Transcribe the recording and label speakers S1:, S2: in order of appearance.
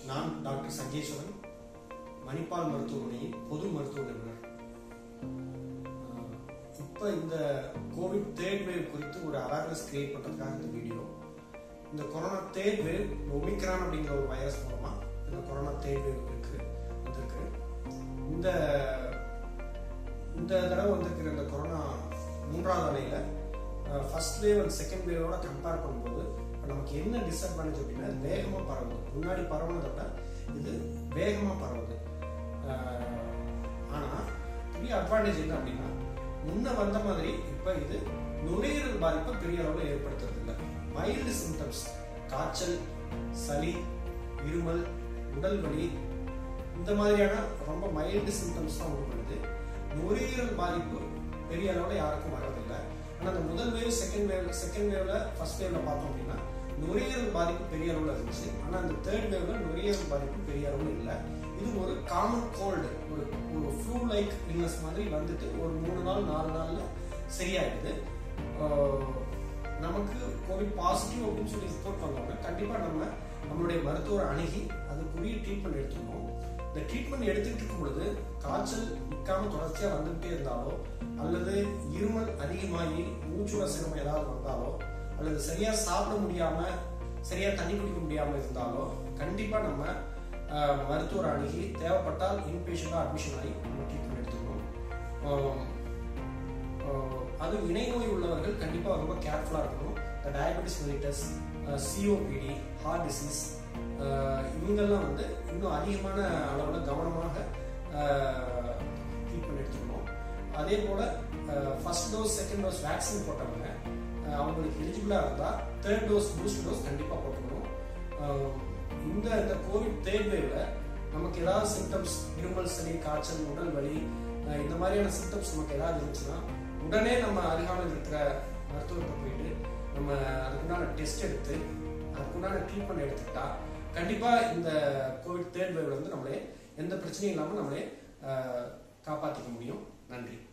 S1: நான் டாக்டர் சஞ்சேஸ்வரன் மணிப்பால் மருத்துவமனையின் பொது மருத்துவ நிபுணர் ஆஹ் இப்ப இந்த கோவிட் தேர்ட் வேவ் குறித்து ஒரு அவேர்னஸ் கிரியேட் பண்றதுக்காக இந்த வீடியோ இந்த கொரோனா தேர்ட் வேவ் ஒமிக்ரான் அப்படிங்கிற ஒரு வைரஸ் மூலமா இந்த கொரோனா தேர்ட் வேவ் இருக்கு வந்திருக்கு இந்த இந்த தடவை வந்திருக்கிற இந்த கொரோனா மூன்றாவது அலையில ஃபர்ஸ்ட் வேவ் அண்ட் செகண்ட் வேவோட கம்பேர் பண்ணும்போது இப்ப நமக்கு என்ன டிஸ்அட்வான்டேஜ் அப்படின்னா இது வேகமா பரவுது முன்னாடி பரவுனதை விட இது வேகமா பரவுது ஆஹ் ஆனா பெரிய அட்வான்டேஜ் என்ன அப்படின்னா முன்ன வந்த மாதிரி இப்ப இது நுரையீரல் பாதிப்பை பெரிய அளவில் ஏற்படுத்துறது இல்லை மைல்டு சிம்டம்ஸ் காய்ச்சல் சளி இருமல் உடல் வலி இந்த மாதிரியான ரொம்ப மைல்டு சிம்டம்ஸ் தான் உண்டு பண்ணுது நுரையீரல் பாதிப்பு பெரிய அளவில் யாருக்கும் வர்றதில்லை ஆனால் அந்த முதல் வேவ் செகண்ட் வேவ் செகண்ட் வேவ்ல ஃபர்ஸ்ட் வேவ்ல பார்த்தோம் அப்படின்னா நுரையீரல் பாதிப்பு பெரிய அளவில் இருந்துச்சு ஆனால் அந்த தேர்ட் வேவ்ல நுரையீரல் பாதிப்பு பெரிய அளவில் இல்லை இது ஒரு காமன் கோல்டு ஒரு ஒரு ஃப்ளூ லைக் இல்னஸ் மாதிரி வந்துட்டு ஒரு மூணு நாள் நாலு நாள்ல சரியாயிடுது ஆஹ் நமக்கு கோவிட் பாசிட்டிவ் அப்படின்னு சொல்லி ரிப்போர்ட் பண்ணோம்னா கண்டிப்பா நம்ம நம்மளுடைய மருத்துவரை அணுகி அதுக்குரிய ட்ரீட்மெண்ட் எடுத்துக்கணும் இந்த ட்ரீட்மெண்ட் எடுத்துக்கிட்டு இருக்கும் பொழுது காய்ச்சல் நிற்காம தொடர்ச்சியா வந்துகிட்டே இருந்தாலோ அல்லது இருமல் அதிகமாகி மூச்சுட சிரமம் ஏதாவது வந்தாலோ அல்லது சரியா சாப்பிட முடியாம சரியா தண்ணி குடிக்க முடியாம இருந்தாலோ கண்டிப்பா நம்ம ஆஹ், மருத்துவரை அணுகி தேவைப்பட்டால் இன்பேஷண்டா அட்மிஷன் ஆகி நம்ம ட்ரீட்மெண்ட் எடுத்துக்கணும் ஆஹ், ஆஹ், அது இணை நோய் உள்ளவர்கள் கண்டிப்பா ரொம்ப கேர்ஃபுல்லா இருக்கணும் இந்த diabetes mellitus COPD heart disease இவங்கெல்லாம் வந்து இன்னும் அதிகமான அளவில் கவனமாக ட்ரீட்மெண்ட் எடுத்துக்கணும் அதே போல first dose second dose vaccine போட்டவங்க ஆஹ், அவங்களுக்கு எலிஜிபிளாக இருந்தால் தேர்ட் டோஸ் பூஸ்டர் டோஸ் கண்டிப்பாக போட்டுக்கணும் ஆஹ், இந்த இந்த கோவிட் தேர்ட் வேவ்ல நமக்கு ஏதாவது சிம்டம்ஸ் இருமல் சளி காய்ச்சல் உடல் வலி ஆஹ், இந்த மாதிரியான சிம்டம்ஸ் நமக்கு ஏதாவது இருந்துச்சுன்னா உடனே நம்ம அருகாமையில் இருக்கிற மருத்துவர்கிட்ட போயிட்டு நம்ம அதுக்குண்டான டெஸ்ட் எடுத்து அதுக்குண்டான ட்ரீட்மெண்ட் எடுத்துக்கிட்டா கண்டிப்பா இந்த கோவிட் தேர்ட் வேவ்ல வந்து நம்மளே எந்த பிரச்சனையும் இல்லாமல் நம்மளே ஆஹ், காப்பாத்திக்க முடியும் நன்றி